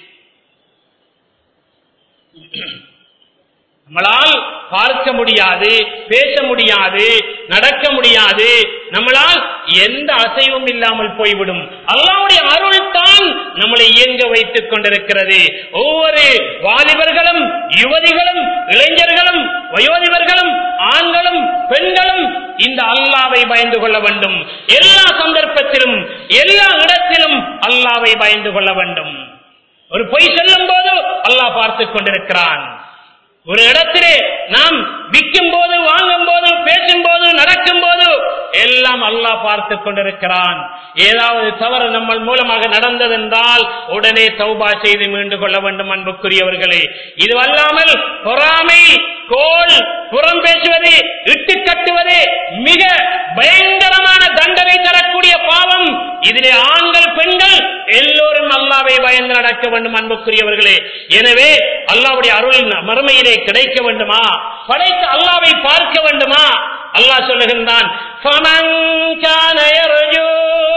நம்மளால் பார்க்க முடியாது பேச முடியாது நடக்க முடியாது நம்மளால் எந்த அசைவும் இல்லாமல் போய்விடும் அல்லாவுடைய அருள் தான் நம்மளை இயங்க வைத்துக் கொண்டிருக்கிறது ஒவ்வொரு வாலிபர்களும் யுவதிகளும் இளைஞர்களும் வயோதிபர்களும் ஆண்களும் பெண்களும் இந்த அல்லாவை பயந்து கொள்ள வேண்டும் எல்லா சந்தர்ப்பத்திலும் எல்லா இடத்திலும் அல்லாவை பயந்து கொள்ள வேண்டும் ஒரு பொய் சொல்லும் போது அல்லாஹ் பார்த்துக் கொண்டிருக்கிறான் ஒரு இடத்திலே நாம் விற்கும் போது வாங்கும் போது பேசும் போது நடக்கும் போது எல்லாம் அல்லாஹ் பார்த்து கொண்டிருக்கிறான் ஏதாவது தவறு நம்ம மூலமாக நடந்ததென்றால் உடனே தௌபா செய்து மீண்டு கொள்ள வேண்டும் அன்புக்குரியவர்களே இது அல்லாமல் பொறாமை கோல் புறம் பேசுவது இட்டு கட்டுவது மிக பயங்கரமான தண்டனை தரக்கூடிய பாவம் இதிலே ஆண்கள் பெண்கள் எல்லோரும் அல்லாவை பயந்து நடக்க வேண்டும் அன்புக்குரியவர்களே எனவே அல்லாவுடைய அருள் மறுமையிலே கிடைக்க வேண்டுமா படைத்த அல்லாவை பார்க்க வேண்டுமா அல்லாஹ் சொல்லுகின்றான் فَمَنْ كَانَ يَرْجُو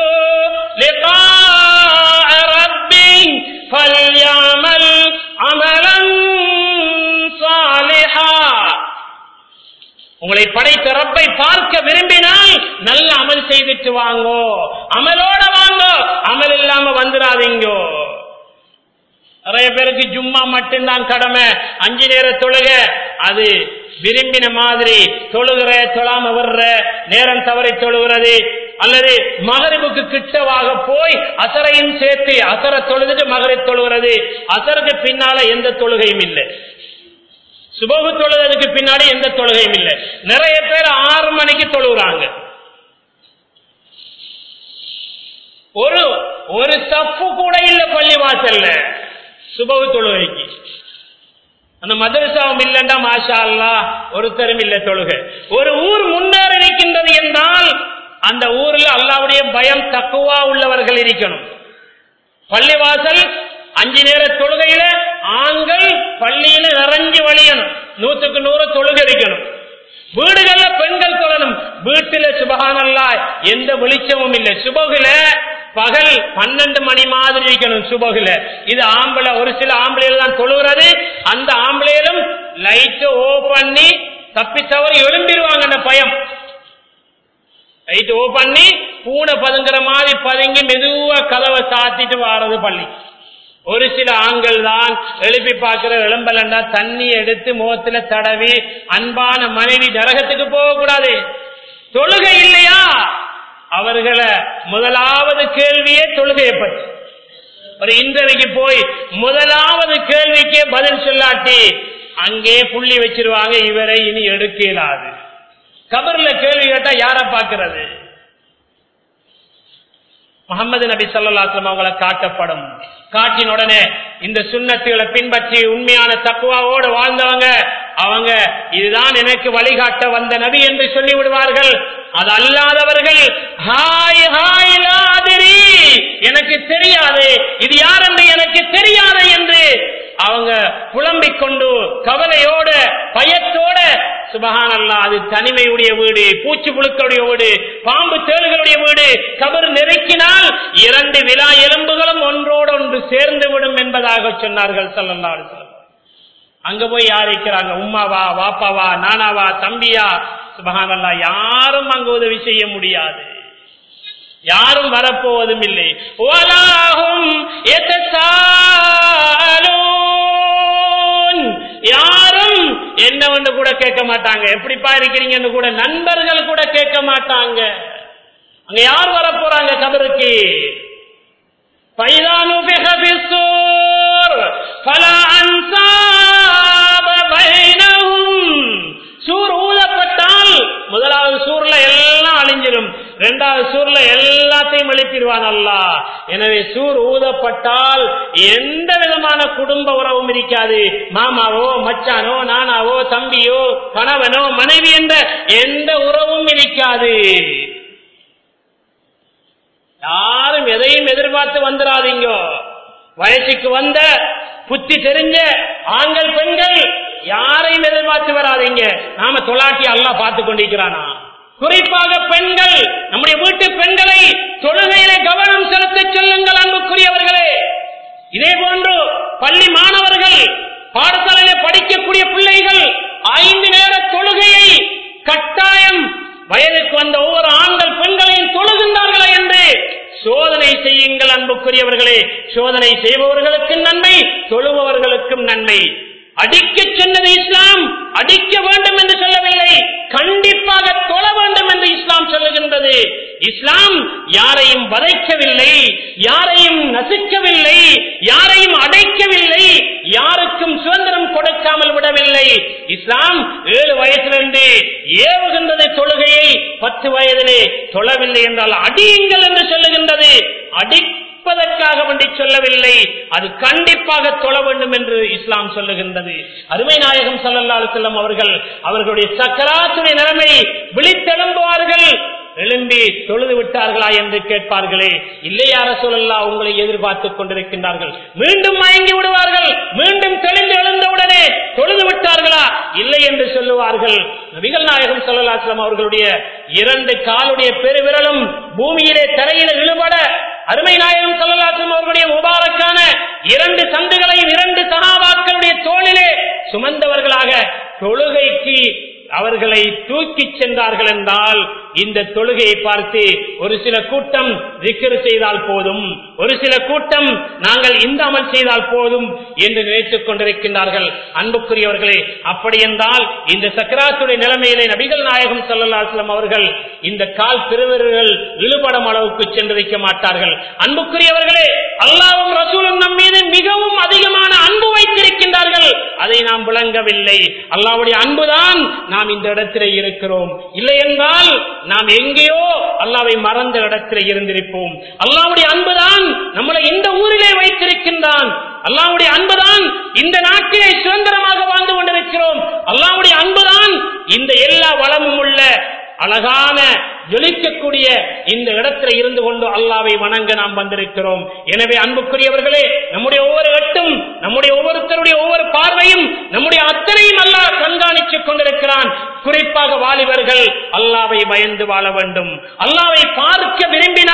لِقَاءَ رَبِّهِ فَلْيَعْمَلْ عَمَلًا صَالِحًا உங்களை படைத்த ரப்பை பார்க்க விரும்பினால் நல்ல அமல் செய்துட்டு வாங்கோ அமலோட வாங்கோ அமல் இல்லாம வந்துடாதீங்கோ நிறைய பேருக்கு ஜும்மா மட்டும்தான் கடமை அஞ்சு நேர தொழுக அது விரும்பின மாதிரி தொழுகிற தொழாம வர்ற நேரம் தவறி தொழுகிறது அல்லது மகரிபுக்கு கிட்டவாக போய் அசரையும் சேர்த்து அசர தொழுதுட்டு மகரை தொழுகிறது அசருக்கு பின்னால எந்த தொழுகையும் இல்லை சுபகு தொழுதலுக்கு பின்னாடி எந்த தொழுகையும் இல்லை நிறைய பேர் ஆறு மணிக்கு தொழுகிறாங்க ஒரு ஒரு தப்பு கூட இல்ல பள்ளி வாசல்ல சுபகு தொழுகைக்கு அந்த மதரசாவும் இல்லண்டா மாஷா அல்லா ஒருத்தரும் இல்ல தொழுகை ஒரு ஊர் முன்னேறி இருக்கின்றது என்றால் அந்த ஊர்ல அல்லாவுடைய பயம் தக்குவா உள்ளவர்கள் இருக்கணும் பள்ளிவாசல் அஞ்சு நேர தொழுகையில ஆண்கள் பள்ளியில நிறைஞ்சு வழியணும் நூத்துக்கு நூறு தொழுகை இருக்கணும் வீடுகள்ல பெண்கள் தொழணும் வீட்டுல சுபகானல்லா எந்த வெளிச்சமும் இல்லை சுபகுல பகல் பன்னெண்டு மணி மாதிரி இருக்கணும் சுபகுல இது ஆம்பளை ஒரு சில ஆம்பளைகள் தான் தொழுகிறது அந்த ஆம்பளையிலும் லைட் ஓ பண்ணி தப்பி தவறி எழும்பிடுவாங்க அந்த பயம் லைட் ஓ பண்ணி பூனை பதுங்குற மாதிரி பதுங்கி மெதுவா கதவை சாத்திட்டு வாரது பள்ளி ஒரு சில ஆண்கள் தான் எழுப்பி பார்க்கிற விளம்பலண்டா தண்ணி எடுத்து முகத்துல தடவி அன்பான மனைவி நரகத்துக்கு போகக்கூடாது தொழுகை இல்லையா அவர்களை முதலாவது கேள்வியே தொழுகையை பற்றி ஒரு இன்டர்வியூக்கு போய் முதலாவது கேள்விக்கே பதில் சொல்லாட்டி அங்கே புள்ளி வச்சிருவாங்க இவரை இனி எடுக்க இயலாது கபர்ல கேள்வி கேட்டா யார பாக்குறது முகமது நபி சல்லாஸ்லம் அவங்களை காட்டப்படும் காட்டின உடனே இந்த சுண்ணத்துகளை பின்பற்றி உண்மையான தக்குவாவோடு வாழ்ந்தவங்க அவங்க இதுதான் எனக்கு வழிகாட்ட வந்த நபி என்று சொல்லி விடுவார்கள் அது அல்லாதவர்கள் ஹாய் ஹாய் லாதிரி எனக்கு தெரியாது இது யார் என்று எனக்கு தெரியாது என்று அவங்க புலம்பிக் கொண்டு கவலையோட பயத்தோட சுபகான் அல்லா அது தனிமையுடைய வீடு பூச்சி புழுக்களுடைய வீடு பாம்பு தேள்களுடைய வீடு கபர் நெருக்கினால் இரண்டு விழா எலும்புகளும் ஒன்றோடு ஒன்று சேர்ந்து விடும் என்பதாக சொன்னார்கள் சொல்லலாம் அங்க போய் யார் இருக்கிறாங்க உமாவா வாப்பாவா நானாவா தம்பியா சுபகான் அல்லா யாரும் அங்க உதவி செய்ய முடியாது யாரும் வரப்போவதும் இல்லை ஓலாகும் யாரும் என்னவென்று கூட கேட்க மாட்டாங்க எப்படிப்பா இருக்கிறீங்கன்னு கூட நண்பர்கள் கூட கேட்க மாட்டாங்க அங்க யார் வர போறாங்க கபருக்கு பைதானு சூர் ஊதப்பட்டால் முதலாவது சூர்ல எல்லாம் அழிஞ்சிடும் இரண்டாவது சூர்ல எல்லாத்தையும் எழுப்பிடுவான் அல்லா எனவே சூர் ஊதப்பட்டால் எந்த விதமான குடும்ப உறவும் இருக்காது மாமாவோ மச்சானோ நானாவோ தம்பியோ கணவனோ மனைவி என்ற எந்த உறவும் இருக்காது யாரும் எதையும் எதிர்பார்த்து வந்துடாதீங்க வயசுக்கு வந்த புத்தி தெரிஞ்ச ஆண்கள் பெண்கள் யாரையும் எதிர்பார்த்து வராதீங்க நாம தொலாட்டி அல்லா பார்த்து கொண்டிருக்கிறானா குறிப்பாக பெண்கள் நம்முடைய வீட்டு பெண்களை தொழுகையிலே கவனம் செலுத்த செல்லுங்கள் அன்புக்குரியவர்களே இதே போன்று பள்ளி மாணவர்கள் பாடசாலையில படிக்கக்கூடிய பிள்ளைகள் ஐந்து நேர தொழுகையை கட்டாயம் வயதுக்கு வந்த ஒவ்வொரு ஆண்கள் பெண்களையும் தொழுகின்றார்களா என்று சோதனை செய்யுங்கள் அன்புக்குரியவர்களே சோதனை செய்பவர்களுக்கும் நன்மை தொழுபவர்களுக்கும் நன்மை அடிக்க சொன்னது இஸ்லாம் அடிக்க வேண்டும் என்று சொல்லவில்லை கண்டிப்பாக தொழ வேண்டும் என்று இஸ்லாம் சொல்லுகின்றது இஸ்லாம் யாரையும் வதைக்கவில்லை யாரையும் நசுக்கவில்லை யாரையும் அடைக்கவில்லை யாருக்கும் சுதந்திரம் கொடுக்காமல் விடவில்லை இஸ்லாம் ஏழு வயதிலிருந்து ஏவுகின்றது தொழுகையை பத்து வயதிலே தொழவில்லை என்றால் அடியுங்கள் என்று சொல்லுகின்றது அடி இருப்பதற்காக வேண்டி சொல்லவில்லை அது கண்டிப்பாக தொழ வேண்டும் என்று இஸ்லாம் சொல்லுகின்றது அருமை நாயகம் சல்லல்லா செல்லம் அவர்கள் அவர்களுடைய சக்கராத்துடைய நிலைமை விழித்தெழும்புவார்கள் எழும்பி தொழுது விட்டார்களா என்று கேட்பார்களே இல்லையார சொல்லல்லா உங்களை எதிர்பார்த்துக் கொண்டிருக்கின்றார்கள் மீண்டும் மயங்கி விடுவார்கள் மீண்டும் தெளிந்து எழுந்தவுடனே தொழுது விட்டார்களா இல்லை என்று சொல்லுவார்கள் நபிகள் நாயகம் சொல்லலாஸ்லாம் அவர்களுடைய இரண்டு காலுடைய பெருவிரலும் பூமியிலே தரையில இழுபட அருமை நாயகம் சொல்லலாசம் அவர்களுடைய முபாரக்கான இரண்டு சந்துகளையும் இரண்டு சகாபாக்களுடைய தோளிலே சுமந்தவர்களாக தொழுகைக்கு அவர்களை தூக்கி சென்றார்கள் என்றால் இந்த தொழுகையை பார்த்து ஒரு சில கூட்டம் திக்கர் செய்தால் போதும் ஒரு சில கூட்டம் நாங்கள் இந்த அமல் செய்தால் போதும் என்று நினைத்துக் கொண்டிருக்கின்றார்கள் அன்புக்குரியவர்களே அப்படி என்றால் இந்த சக்கராத்துடைய நிலைமையிலே நபிகள் நாயகம் சல்லாஸ்லம் அவர்கள் இந்த கால் பெருவர்கள் இழுபடம் அளவுக்கு சென்றிருக்க மாட்டார்கள் அன்புக்குரியவர்களே அல்லாவும் ரசூலும் நம் மீது மிகவும் அதிகமான அன்பு வைத்திருக்கின்றார்கள் அதை நாம் விளங்கவில்லை அல்லாவுடைய அன்புதான் நாம் இந்த இடத்திலே இருக்கிறோம் இல்லை என்றால் நாம் எங்கேயோ அல்லாவை மறந்த இடத்திலே இருந்திருப்போம் அல்லாவுடைய அன்புதான் நம்மளை இந்த ஊரிலே வைத்திருக்கின்றான் அல்லாவுடைய அன்புதான் இந்த நாட்டிலே சுதந்திரமாக வாழ்ந்து கொண்டிருக்கிறோம் அல்லாவுடைய அன்புதான் இந்த எல்லா வளமும் உள்ள அழகான ஜொலிக்கக்கூடிய இந்த இடத்துல இருந்து கொண்டு அல்லாவை வணங்க நாம் வந்திருக்கிறோம் எனவே அன்புக்குரியவர்களே நம்முடைய ஒவ்வொரு எட்டும் நம்முடைய ஒவ்வொருத்தருடைய ஒவ்வொரு பார்வையும் நம்முடைய அத்தனையும் அல்லாஹ் கண்காணித்துக் கொண்டிருக்கிறான் குறிப்பாக வாலிபர்கள் அல்லாவை பயந்து வாழ வேண்டும் அல்லாவை பார்க்க விரும்பினால்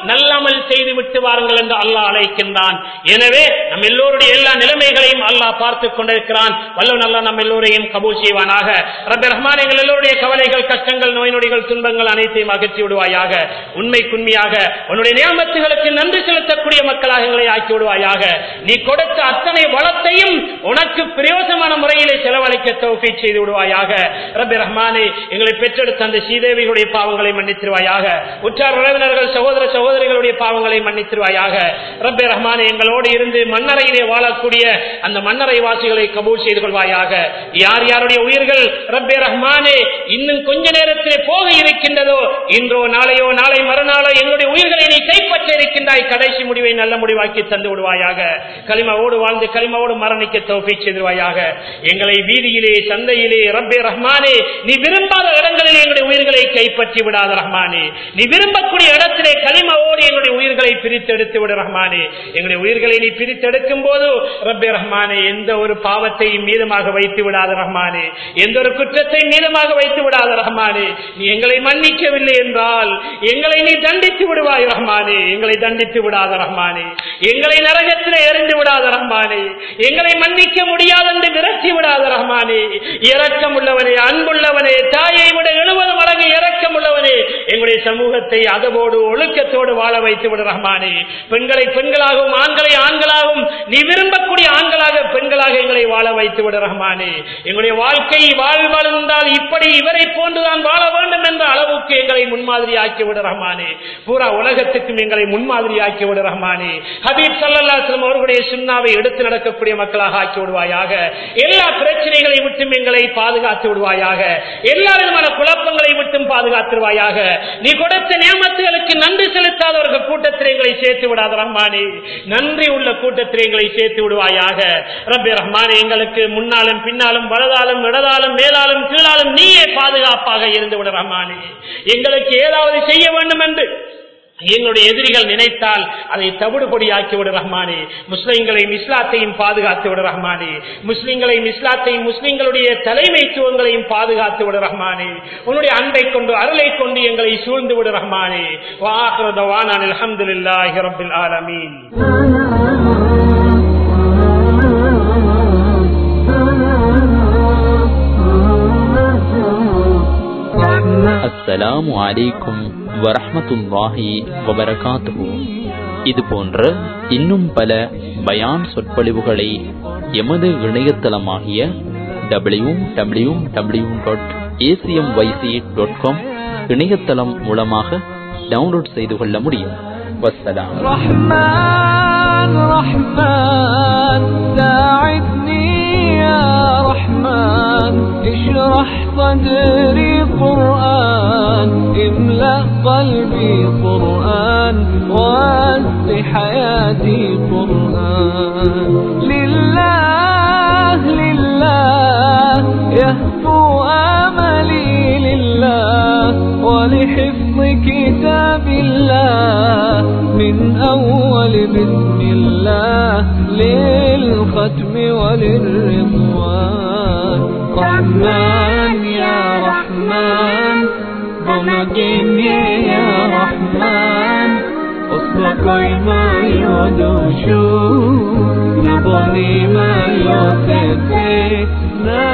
நல்லாமல் செய்து விட்டு வாருங்கள் என்று அல்லாஹ் அழைக்கின்றான் எனவே நம் எல்லோருடைய எல்லா நிலைமைகளையும் அல்லாஹ் பார்த்துக் கொண்டிருக்கிறான் வல்லவன் அல்லாஹ் நம் எல்லோரையும் கபூல் செய்வானாக ரப்ப ரஹ்மான் எங்கள் எல்லோருடைய கவலைகள் கஷ்டங்கள் நோய் நொடிகள் துன்பங்கள் அனைத்தையும் அகற்றி விடுவாயாக உண்மைக்குண்மையாக உன்னுடைய நியமத்துகளுக்கு நன்றி செலுத்தக்கூடிய மக்களாக எங்களை ஆக்கி விடுவாயாக நீ கொடுத்த அத்தனை வளத்தையும் உனக்கு பிரயோசமான முறையிலே செலவழிக்க தௌஃபீ செய்து விடுவாயாக ரப்பி ரஹ்மானே எங்களை பெற்றெடுத்த அந்த ஸ்ரீதேவிகளுடைய பாவங்களை மன்னித்திருவாயாக உற்றார் உறவினர்கள் சகோதர சகோதரிகளுடைய பாவங்களை மன்னித்திருவாயாக ரப்பி ரஹ்மானே எங்களோடு இருந்து மன்னரையிலே வாழக்கூடிய அந்த மன்னரை வாசிகளை கபூல் செய்து கொள்வாயாக யார் யாருடைய உயிர்கள் ரப்பே ரஹ்மானே இன்னும் கொஞ்ச நேரத்திலே போக இருக்கின்றதோ இன்றோ நாளையோ நாளை மறுநாளோ எங்களுடைய உயிர்களை நீ கைப்பற்ற இருக்கின்றாய் கடைசி முடிவை நல்ல முடிவாக்கி தந்து விடுவாயாக களிமாவோடு வாழ்ந்து களிமாவோடு மரணிக்க தோப்பை செய்திருவாயாக எங்களை வீதியிலே சந்தையிலே ரப்பே ரஹ்மானே நீ விரும்பாத இடங்களில் எங்களுடைய உயிர்களை கைப்பற்றி விடாத ரஹ்மானே நீ விரும்பக்கூடிய இடத்திலே களிமாவோடு எங்களுடைய உயிர்களை பிரித்தெடுத்து விடு ரஹ்மானே எங்களுடைய உயிர்களை நீ பிரித்தெடுக்கும் போது ரப்பே ரஹ்மானே எந்த ஒரு பாவத்தையும் மீதமாக வைத்து விடாத ரஹ்மானே எந்த ஒரு குற்றத்தையும் மீதமாக வைத்து விடாத ரஹ்மானே நீ எங்களை மன்னிக்கவில்லை என்றால் எங்களை நீ தண்டித்து விடுவாய் ரஹ்மானே எங்களை தண்டித்து விடாத ரஹ்மானே எங்களை நரகத்திலே எறிந்து விடாத ரஹ்மானே எங்களை மன்னிக்க முடியாது என்று விரட்டி விடாத ரஹ்மானே இரக்கம் உள்ளவனே அன்புள்ளவனே தாயை விட எழுபது மடங்கு இரக்கம் உள்ளவனே எங்களுடைய சமூகத்தை அதவோடு ஒழுக்கத்தோடு வாழ வைத்து விட ரஹ்மானே பெண்களை பெண்களாகவும் ஆண்களை ஆண்களாகவும் நீ விரும்பக்கூடிய ஆண்களாக பெண்களாக எங்களை வாழ வைத்து விட ரஹ்மானே எங்களுடைய வாழ்க்கை வாழ்வந்தால் இப்படி இவரை போன்றுதான் வாழ வேண்டும் என்ற அளவுக்கு எங்களை முன்மாதிரி ஆக்கி விட ரஹ்மானே பூரா உலகத்துக்கும் எங்களை முன்மாதிரி ஆக்கி விட ரஹ்மானே ஹபீப் சல்லாஸ்லம் அவர்களுடைய சுண்ணாவை எடுத்து நடக்கக்கூடிய மக்களாக ஆக்கி விடுவாயாக எல்லா பிரச்சனைகளை விட்டும் எங்களை பாதுகாத்து விடுவாயாக எல்லா விதமான குழப்பங்களை விட்டும் பாதுகாத்துருவாயாக நீ கொடுத்த நியமத்துகளுக்கு நன்றி செலுத்தாதவர்கள் கூட்டத்தில் எங்களை சேர்த்து விடாத ரஹ்மானே நன்றி உள்ள கூட்டத்தில் எங்களை சேர்த்து விடுவாயாக ரப்பி ரஹ்மானே எங்களுக்கு முன்னாலும் பின்னாலும் வலதாலும் இடதாலும் மேலாலும் கீழாலும் நீயே பாதுகாப்பாக இருந்து விட ரஹ்மானே எங்களுக்கு ஏதாவது செய்ய வேண்டும் என்று எங்களுடைய எதிரிகள் நினைத்தால் அதை தவிடுபொடியாக்கி விட ரஹ்மானே முஸ்லிம்களையும் இஸ்லாத்தையும் பாதுகாத்து விட ரஹ்மானே முஸ்லிம்களையும் இஸ்லாத்தையும் முஸ்லிம்களுடைய தலைமைத்துவங்களையும் பாதுகாத்து விட ரஹ்மானே உன்னுடைய அன்பை கொண்டு அருளை கொண்டு எங்களை சூழ்ந்து விட ரஹ்மானே வாஹ்ரதவானான் அல்ஹம்துலில்லாஹி ரப்பில் ஆலமீன் அஸ்ஸலாமு அலைக்கும் வரஹ்மத்துல்லாஹி வபரகாத்துஹு இது போன்ற இன்னும் பல பயான் சொற்பொழிவுகளை எமது இணையதளமாகிய W W W dot ACM YC dot com இணையதளம் மூலமாக டவுன்லோட் செய்து கொள்ள முடியும் வஸ்ஸலாம் رحمن رحمن ساعدني يا رحمن اشرح صدري قرآن املأ قلبي قرآن واسع حياتي قرآن لله لله يهفو آملي لله ولحفظ كتاب الله من أول بسم الله للختم وللرضوان رحمن يا رحمن بمجيني يا رحمن أصدقائي ما يودوشو نبني ما يوسف